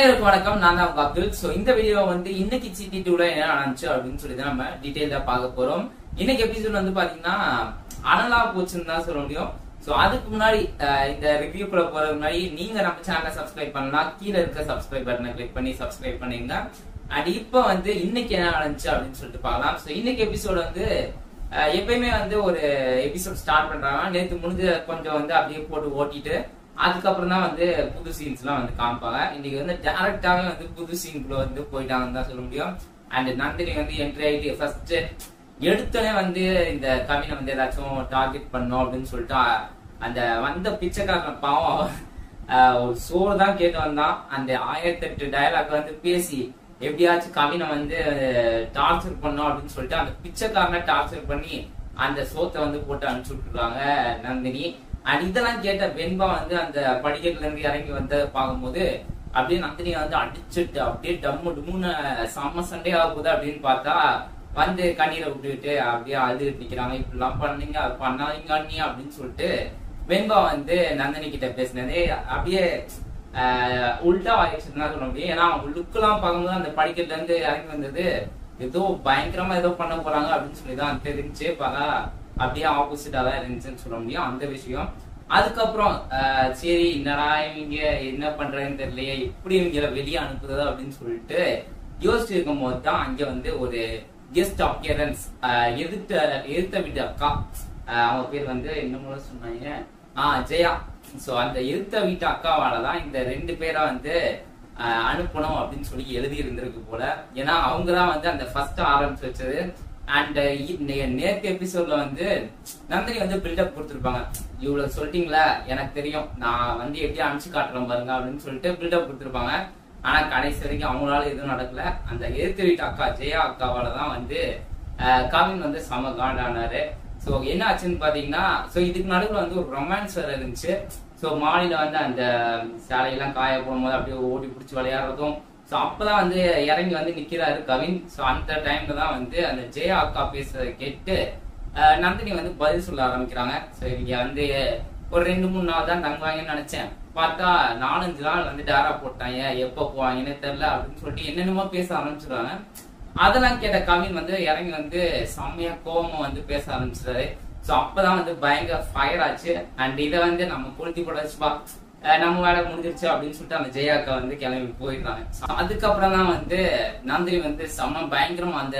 அனைவருக்கும் வணக்கம் நான் தான் உங்க அப்துல் சோ இந்த வீடியோ வந்து இன்னைக்கு சிட்டி டூல என்ன நடந்துச்சு அப்படின்னு சொல்லி தான் நம்ம டீடைலா பார்க்க போறோம் இன்னைக்கு எபிசோட் வந்து பாத்தீங்கன்னா அனலா போச்சுன்னு தான் சொல்ல முடியும் சோ அதுக்கு முன்னாடி அஹ், இந்த ரிவ்யூக்குள்ள போறதுக்கு முன்னாடி நீங்க நம்ம சேனலை சப்ஸ்கிரைப் பண்ணலாம் கீழே இருக்க சப்ஸ்கிரைப் பட்டனை கிளிக் பண்ணி சப்ஸ்கிரைப் பண்ணீங்க அண்ட் இப்போ வந்து இன்னைக்கு என்ன நடந்துச்சு அப்படின்னு சொல்லிட்டு பார்க்கலாம் சோ இன்னைக்கு எபிசோட் வந்து அஹ், எப்பயுமே வந்து ஒரு எபிசோட் ஸ்டார்ட் பண்றாங்க நேத்து முடிஞ்ச கொஞ்சம் வந்து அப்படியே போட்டு ஓட்டிட்டு அதுக்கப்புறம் தான் வந்து புது சீன்ஸ் எல்லாம் வந்து காமிப்பாங்க இன்னைக்கு வந்து டேரக்டாவே வந்து புது சீனுக்குள்ள வந்து போயிட்டாங்கன்னு தான் சொல்ல முடியும் அண்ட் நந்தினி வந்து என்ட்ரி ஆயிட்டு ஃபர்ஸ்ட் எடுத்தோடனே வந்து இந்த கவினை வந்து ஏதாச்சும் டார்கெட் பண்ணும் அப்படின்னு சொல்லிட்டு அஹ், அந்த வந்த பிச்சைக்காரன் பாவம் அஹ், ஒரு சோறு தான் கேட்டு வந்தான் அந்த ஆயிரத்தி எட்டு டயலாக் வந்து பேசி எப்படியாச்சும் கவினை வந்து டார்ச்சர் பண்ணோம் அப்படின்னு சொல்லிட்டு அந்த பிச்சைக்காரனை டார்ச்சர் பண்ணி அந்த சோத்தை வந்து போட்டு அனுப்பிச்சு விட்டுருவாங்க நந்தினி அண்ட் இதெல்லாம் கேட்ட வெண்பா வந்து அந்த படிக்கட்டுல இருந்து இறங்கி வந்து பார்க்கும்போது அப்படியே நந்தினி வந்து அடிச்சுட்டு அப்படியே டம்மு டும்முன்னு செம்ம சண்டே ஆக போகுது அப்படின்னு பார்த்தா வந்து கண்ணீரை விட்டுக்கிட்டு அப்படியே அழுதுட்டு நிக்கிறாங்க இப்படிலாம் பண்ணீங்க அது பண்ணாதீங்க அண்ணி அப்படின்னு சொல்லிட்டு வெண்பா வந்து நந்தினி கிட்ட பேசினதே அப்படியே ஆஹ், உல்டா ஆயிடுச்சுன்னு தான் சொல்ல முடியும் ஏன்னா அவங்க லுக்கெல்லாம் பார்க்கும்போது அந்த படிக்கட்டுல இருந்து இறங்கி வந்தது ஏதோ பயங்கரமா ஏதோ பண்ண போறாங்க அப்படின்னு சொல்லி தான் தெரிஞ்சு பார்த்தா அப்படியே ஆப்போசிட்டா தான் இருந்துச்சுன்னு சொல்ல முடியும் அந்த விஷயம் அதுக்கப்புறம் ஆஹ், சரி என்னடா இவங்க என்ன பண்றதுன்னு தெரியலையே எப்படி இவங்கள வெளியே அனுப்புறது அப்படின்னு சொல்லிட்டு யோசிச்சு இருக்கும் போது தான் அங்க வந்து ஒரு கெஸ்ட் அப்பியரன்ஸ் எதிர்த்த எதிர்த்த வீட்டு அக்கா ஆஹ், அவங்க பேர் வந்து என்னமோ சொன்னாங்க ஆஹ் ஜெயா சோ அந்த எதிர்த்த வீட்டு அக்காவால தான் இந்த ரெண்டு பேரை வந்து ஆஹ், அனுப்பணும் அப்படின்னு சொல்லி எழுதி இருந்திருக்கு போல ஏன்னா அவங்க தான் வந்து அந்த ஃபர்ஸ்ட் ஆரம்பிச்சு வச்சது அண்ட் நேற்று எபிசோட்ல வந்து நந்தினி வந்து பில்டப் கொடுத்துருப்பாங்க இவ்வளவு சொல்லிட்டீங்களா எனக்கு தெரியும் நான் வந்து எப்படி அனுப்பிச்சு காட்டுறேன் பாருங்க அப்படின்னு சொல்லிட்டு பில்டப் கொடுத்துருப்பாங்க ஆனா கடைசி வரைக்கும் அவங்களால எதுவும் நடக்கல அந்த எதிர்த்து வீட்டு அக்கா ஜெயா அக்காவால தான் வந்து ஆஹ், கவின் வந்து செம காண்டானாரு சோ என்ன ஆச்சுன்னு பாத்தீங்கன்னா சோ இதுக்கு நடுவுல வந்து ஒரு ரொமான்ஸ் வேற இருந்துச்சு சோ மாடியில வந்து அந்த சேலையெல்லாம் காய போடும்போது அப்படியே ஓடி பிடிச்சி விளையாடுறதும் சோ அப்பதான் வந்து இறங்கி வந்து நிக்கிறாரு கவின் சோ அந்த டைம்ல தான் வந்து அந்த ஜெயா அக்கா பேசுறத கேட்டு ஆஹ், நந்தினி வந்து பதில் சொல்ல ஆரம்பிக்கிறாங்க சோ இவங்க வந்து ஒரு ரெண்டு மூணு நாள் தான் தங்குவாங்கன்னு நினைச்சேன் பார்த்தா நாலஞ்சு நாள் வந்து டேரா போட்டாங்க எப்ப போவாங்கன்னு தெரியல அப்படின்னு சொல்லிட்டு என்னென்னமோ பேச ஆரம்பிச்சிருவாங்க அதெல்லாம் கேட்ட கவின் வந்து இறங்கி வந்து செம்மையா கோவமா வந்து பேச ஆரம்பிச்சிட்டாரு சோ அப்பதான் வந்து பயங்கர ஃபயர் ஆச்சு அண்ட் இதை வந்து நம்ம கொளுத்தி போடச்சுப்பா நம்ம வேலை முடிஞ்சிருச்சு அப்படின்னு சொல்லிட்டு அந்த ஜெயாக்கா வந்து கிளம்பி போயிடுறாங்க So, அதுக்கப்புறம் தான் வந்து நந்தினி வந்து செம்ம பயங்கரமா அந்த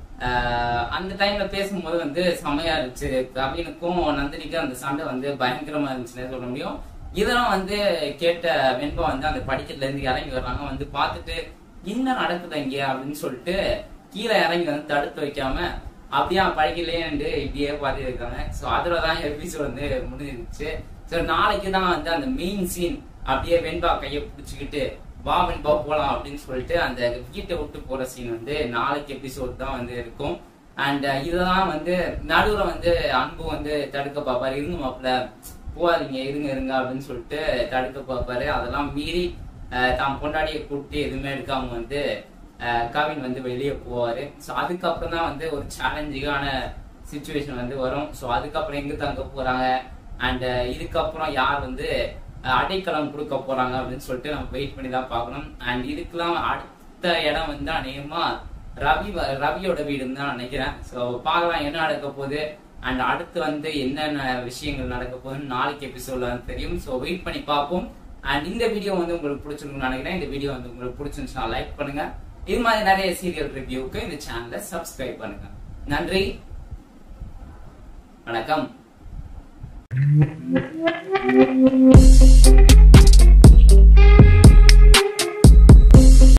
ஆஹ், அந்த டைம்ல பேசும்போது வந்து செம்மையா இருந்துச்சு கவினுக்கும் நந்தினிக்கும் அந்த சண்டை வந்து பயங்கரமா இருந்துச்சுன்னே சொல்ல முடியும் இதெல்லாம் வந்து கேட்ட வெண்பா வந்து அந்த படிக்கட்டுல இருந்து இறங்கி வர்றாங்க வந்து பார்த்துட்டு என்ன நடக்குது இங்க அப்படின்னு சொல்லிட்டு கீழே இறங்கி வந்து தடுத்து வைக்காம அப்படியே படிக்கலையே இப்படியே பார்த்துட்டு இருக்காங்க ஸோ அதுல தான் எபிசோட் வந்து முடிஞ்சிருச்சு ஸோ நாளைக்கு தான் வந்து அந்த மெயின் சீன் அப்படியே வெண்பா கையை பிடிச்சிக்கிட்டு வா வெண்பா போலாம் அப்படின்னு சொல்லிட்டு அந்த வீட்டை விட்டு போற சீன் வந்து நாளைக்கு எபிசோட் தான் வந்து இருக்கும் அண்ட் இதெல்லாம் வந்து நடுவுல வந்து அன்பு வந்து தடுக்க பார்ப்பாரு இருங்க மாப்பிள்ள போகாதீங்க இருங்க இருங்க அப்படின்னு சொல்லிட்டு தடுக்க பார்ப்பாரு அதெல்லாம் மீறி அஹ், தாம் பொண்டாடியை கூப்பிட்டு எதுவுமே எடுக்காம வந்து அஹ், கவின் வந்து வெளியே போவாரு ஸோ அதுக்கப்புறம் தான் வந்து ஒரு சேலஞ்சிங்கான சுச்சுவேஷன் வந்து வரும் ஸோ அதுக்கப்புறம் எங்க தங்க போறாங்க அண்ட் இதுக்கப்புறம் யார் வந்து அஹ், அடைக்கலம் கொடுக்க போறாங்க அப்படின்னு சொல்லிட்டு நம்ம வெயிட் பண்ணி தான் பார்க்கணும் அண்ட் இதுக்கெல்லாம் அடுத்த இடம் வந்து அநேகமா ரவி வ- ரவியோட வீடுன்னு தான் நினைக்கிறேன் ஸோ பார்க்கலாம் என்ன நடக்க போகுது அண்ட் அடுத்து வந்து என்னென்ன விஷயங்கள் நடக்க போகுதுன்னு நாளைக்கு எபிசோட்ல வந்து தெரியும் ஸோ வெயிட் பண்ணி பார்ப்போம் அண்ட் இந்த வீடியோ வந்து உங்களுக்கு பிடிச்சிருக்குன்னு நினைக்கிறேன் இந்த வீடியோ வந்து உங்களுக்கு பிடிச்சிருந்துச்சுன்னா லைக் பண்ணுங்க இது மாதிரி நிறைய சீரியல் ரிவ்யூக்கு இந்த சேனலை சப்ஸ்கிரைப் பண்ணுங்க நன்றி வணக்கம்